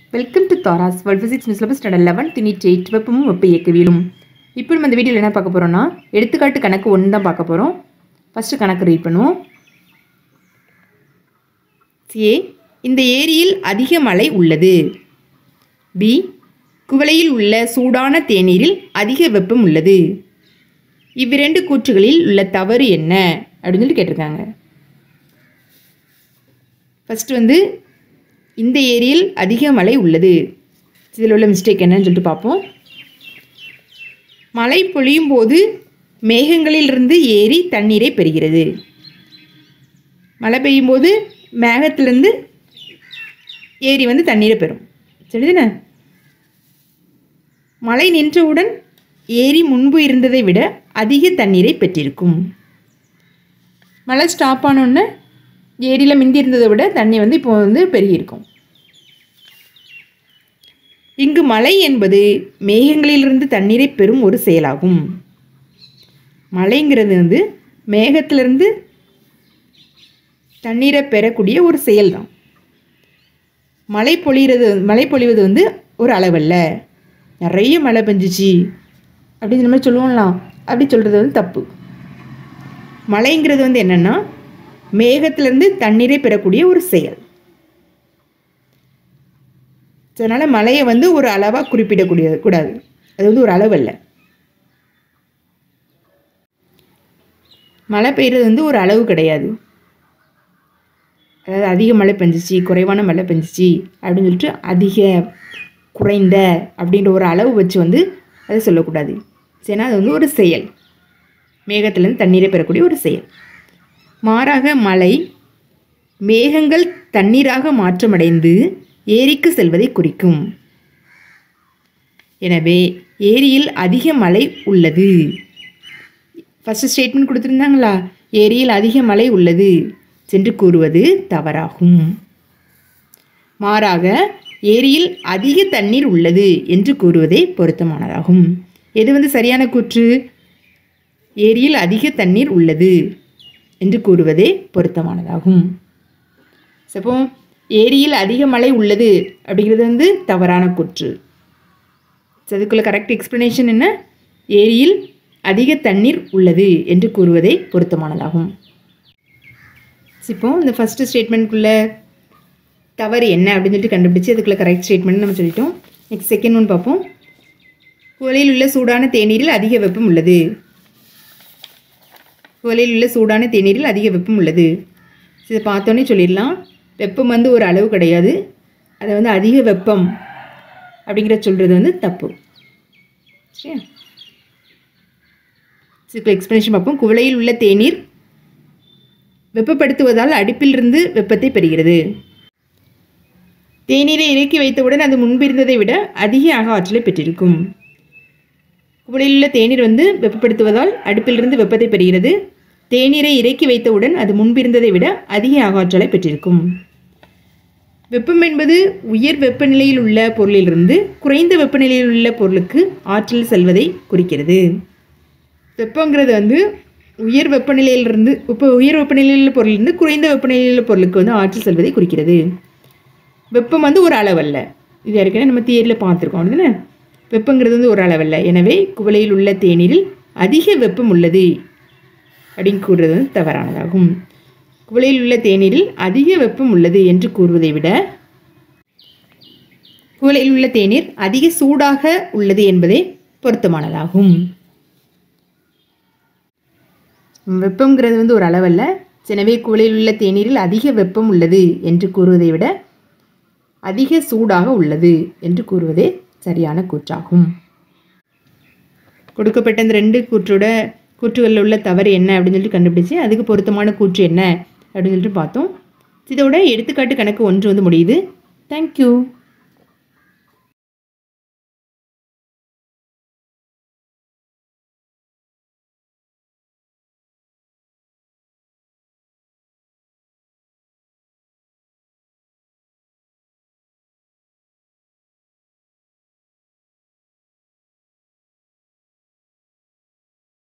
welcome to Thara's world physics miss syllabus standard eleven திணிட்டு eight வெப்பமும் வெப்ப இயக்கவியலும் இப்போ நம்ம இந்த வீடியோவில் என்ன பார்க்க போகிறோம்னா எடுத்துக்காட்டு கணக்கு ஒன்று தான் பார்க்க போகிறோம் ஃபஸ்ட்டு கணக்கு ரீட் பண்ணுவோம் ஏ இந்த ஏரியில் அதிக மழை உள்ளது பி குவளையில் உள்ள சூடான தேநீரில் அதிக வெப்பம் உள்ளது இவ்விரண்டு கூற்றுகளில் உள்ள தவறு என்ன அப்படின்னு சொல்லி கேட்டிருக்காங்க ஃபஸ்ட்டு வந்து இந்த ஏரியில் அதிக மழை உள்ளது இதில் உள்ள மிஸ்டேக் என்னன்னு சொல்லிட்டு பார்ப்போம் மழை பொழியும் போது மேகங்களிலிருந்து ஏரி தண்ணீரை பெறுகிறது மழை பெய்யும் போது மேகத்திலிருந்து ஏரி வந்து தண்ணீரை பெறும் சரிதானே மழை நின்றவுடன் ஏரி முன்பு இருந்ததை விட அதிக தண்ணீரை பெற்றிருக்கும் மழை ஸ்டாப் ஆனோடனே ஏரியில் மிந்தி இருந்ததை விட தண்ணி வந்து இப்போ வந்து பெருகியிருக்கும் இங்கு மழை என்பது மேகங்களிலிருந்து தண்ணீரை பெறும் ஒரு செயலாகும் மழைங்கிறது வந்து மேகத்திலிருந்து தண்ணீரை பெறக்கூடிய ஒரு செயல்தான் மழை பொழிகிறது மழை பொழிவது வந்து ஒரு அளவல்ல நிறைய மழை பெஞ்சிச்சு அப்படின்னு நம்ம சொல்லுவோம்லாம் அப்படி சொல்கிறது வந்து தப்பு மழைங்கிறது வந்து என்னென்னா மேகத்திலிருந்து தண்ணீரை பெறக்கூடிய ஒரு செயல் அதனால் மழையை வந்து ஒரு அளவாக குறிப்பிடக்கூடிய கூடாது அது வந்து ஒரு அளவல்ல மழை பெய்கிறது வந்து ஒரு அளவு கிடையாது அதாவது அதிக மழை பெஞ்சிச்சு குறைவான மழை பெஞ்சிச்சு அப்படின்னு சொல்லிட்டு அதிக குறைந்த அப்படின்ற ஒரு அளவு வச்சு வந்து அதை சொல்லக்கூடாது சரினா அது வந்து ஒரு செயல் மேகத்திலேருந்து தண்ணீரை பெறக்கூடிய ஒரு செயல் மாறாக மழை மேகங்கள் தண்ணீராக மாற்றமடைந்து ஏரிக்கு செல்வதை குறிக்கும் எனவே ஏரியில் அதிக மழை உள்ளது ஃபஸ்ட்டு ஸ்டேட்மெண்ட் கொடுத்துருந்தாங்களா ஏரியில் அதிக மழை உள்ளது சென்று கூறுவது தவறாகும் மாறாக ஏரியில் அதிக தண்ணீர் உள்ளது என்று கூறுவதே பொருத்தமானதாகும் எது வந்து சரியான கூற்று ஏரியில் அதிக தண்ணீர் உள்ளது என்று கூறுவதே பொருத்தமானதாகும் அப்போ ஏரியில் அதிக மழை உள்ளது அப்படிங்கிறது வந்து தவறான கூற்று அதுக்குள்ள கரெக்ட் எக்ஸ்ப்ளனேஷன் என்ன ஏரியில் அதிக தண்ணீர் உள்ளது என்று கூறுவதே பொருத்தமானதாகும் இப்போ இந்த ஃபஸ்ட்டு ஸ்டேட்மெண்ட்குள்ளே தவறு என்ன அப்படின்னு சொல்லிட்டு கண்டுபிடிச்சி அதுக்குள்ள கரெக்ட் ஸ்டேட்மெண்ட் நம்ம சொல்லிட்டோம் நெக்ஸ்ட் செகண்ட் ஒன் பார்ப்போம் குவலையில் உள்ள சூடான தேநீரில் அதிக வெப்பம் உள்ளது குவலையில் உள்ள சூடான தேநீரில் அதிக வெப்பம் உள்ளது இதை பார்த்தோன்னே சொல்லிடலாம் வெப்பம் வந்து ஒரு அளவு கிடையாது அதை வந்து அதிக வெப்பம் அப்படிங்கிற சொல்கிறது வந்து தப்பு சரியா இப்போ எக்ஸ்ப்ளனேஷன் பார்ப்போம் குவளையில் உள்ள தேநீர் வெப்பப்படுத்துவதால் அடுப்பிலிருந்து வெப்பத்தை பெறுகிறது தேநீரை இறக்கி வைத்தவுடன் அது முன்பிருந்ததை விட அதிக அக ஆற்றலை பெற்றிருக்கும் குவளையில் உள்ள தேநீர் வந்து வெப்பப்படுத்துவதால் அடுப்பிலிருந்து வெப்பத்தை பெறுகிறது தேநீரை இறக்கி வைத்தவுடன் அது முன்பிருந்ததை விட அதிக அகாற்றலை பெற்றிருக்கும் வெப்பம் என்பது உயர் வெப்பநிலையில் உள்ள பொருளிலிருந்து குறைந்த வெப்பநிலையில் உள்ள பொருளுக்கு ஆற்றல் செல்வதை குறிக்கிறது வெப்பங்கிறது வந்து உயர் வெப்பநிலையிலிருந்து இப்போ உயர் வெப்பநிலையில் உள்ள பொருளிலிருந்து குறைந்த வெப்பநிலையில் உள்ள பொருளுக்கு வந்து ஆற்றல் செல்வதை குறிக்கிறது வெப்பம் வந்து ஒரு அளவல்ல இது ஏற்கனவே நம்ம தியரியில் பார்த்துருக்கோம் அப்படிதானே வெப்பங்கிறது வந்து ஒரு அளவல்ல எனவே குவளையில் உள்ள தேநீரில் அதிக வெப்பம் உள்ளது அப்படின்னு கூறுறது வந்து தவறானதாகும் குவளையில் உள்ள தேநீரில் அதிக வெப்பம் உள்ளது என்று கூறுவதை விட குவளையில் உள்ள தேநீர் அதிக சூடாக உள்ளது என்பதே பொருத்தமானதாகும் வெப்பங்கிறது வந்து ஒரு அளவல்ல எனவே குவளையில் உள்ள தேநீரில் அதிக வெப்பம் உள்ளது என்று கூறுவதை விட அதிக சூடாக உள்ளது என்று கூறுவதே சரியான கூற்றாகும் கொடுக்கப்பட்ட இந்த ரெண்டு கூற்றோட கூற்றுகளில் உள்ள தவறு என்ன அப்படின்னு சொல்லிட்டு கண்டுபிடிச்சு அதுக்கு பொருத்தமான கூற்று என்ன அப்படின்னு சொல்லிட்டு பார்த்தோம் இதோட எடுத்துக்காட்டு கணக்கு ஒன்று வந்து முடியுது தேங்க்யூ